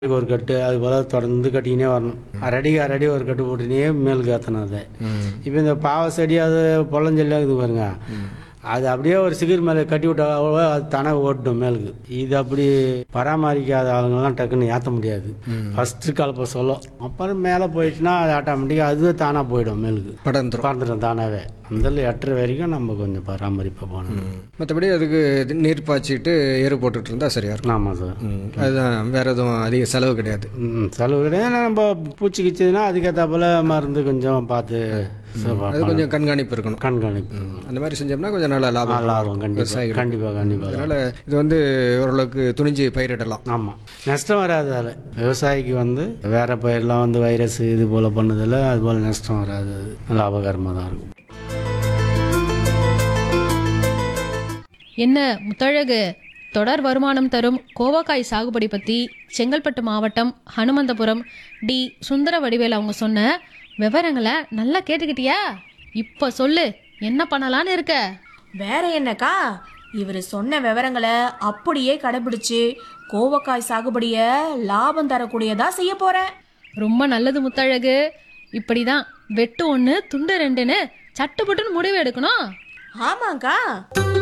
ஒரு கட்டு அது போல் தொடர்ந்து கட்டிக்கினே வரணும் அரடி அரடி ஒரு கட்டு போட்டுனே மேலுக்கு ஏற்றணும் அதை இப்போ இந்த பாவ செடி அது பொள்ளஞ்செல்லாம் இருக்குது பாருங்க அது அப்படியே ஒரு சிகிர் மேலே கட்டி விட்டா அது தானே ஓட்டும் மேலுக்கு இது அப்படி பராமரிக்காத ஆளுங்கெல்லாம் டக்குன்னு ஏற்ற முடியாது ஃபஸ்ட்டு கலப்பை சொல்லும் அப்புறம் மேலே போயிடுச்சுன்னா அது ஆட்டோமேட்டிக்காக அதுவே தானாக போயிடும் மேலுக்கு படர்ந்துரும் பறந்துடும் தானாகவே அந்த எட்டுற வரைக்கும் நம்ம கொஞ்சம் பராமரிப்பாக போகணும் மற்றபடி அதுக்கு இது நீர் பாய்ச்சிட்டு எரு போட்டுட்டு இருந்தா சரியா இருக்கும் ஆமாம் சார் ம், அதுதான் வேற எதுவும் அதிக செலவு கிடையாது ம், செலவு கிடையாது நம்ம பூச்சி கிச்சதுன்னா அதுக்கேற்றாப்புல மருந்து கொஞ்சம் பார்த்து ச- அது கொஞ்சம் கண்காணிப்பு இருக்கணும் கண்காணிப்பு அந்த மாதிரி செஞ்சோம்னா கொஞ்சம் நல்லா லாபம் நல்லா ஆகும் கண்டிப்பாக கண்டிப்பாக கண்டிப்பாக அதனால இது வந்து ஓரளவுக்கு துணிஞ்சு பயிரிடலாம் ஆமாம் நஷ்டம் வராது அதில் விவசாயிக்கு வந்து வேற பயிரெலாம் வந்து வைரஸ் இது போல் பண்ணதில் அது போல் நஷ்டம் வராது அது லாபகரமாக தான் இருக்கும் என்ன முத்தழகு தொடர் வருமானம் தரும் கோவக்காய் சாகுபடி பற்றி செங்கல்பட்டு மாவட்டம் ஹனுமந்தபுரம் டி சுந்தர வடிவேல் அவங்க சொன்ன விவரங்களை நல்லா கேட்டுக்கிட்டியா இப்போ சொல்லு என்ன பண்ணலான்னு இருக்க வேற என்னக்கா இவர் சொன்ன விவரங்களை அப்படியே கடைபிடிச்சு கோவக்காய் சாகுபடிய லாபம் தரக்கூடியதா செய்ய போறேன் ரொம்ப நல்லது முத்தழகு இப்படி தான் வெட்டு ஒன்று துண்டு ரெண்டுன்னு சட்டுப்புட்டுன்னு முடிவு எடுக்கணும் ஆமாக்கா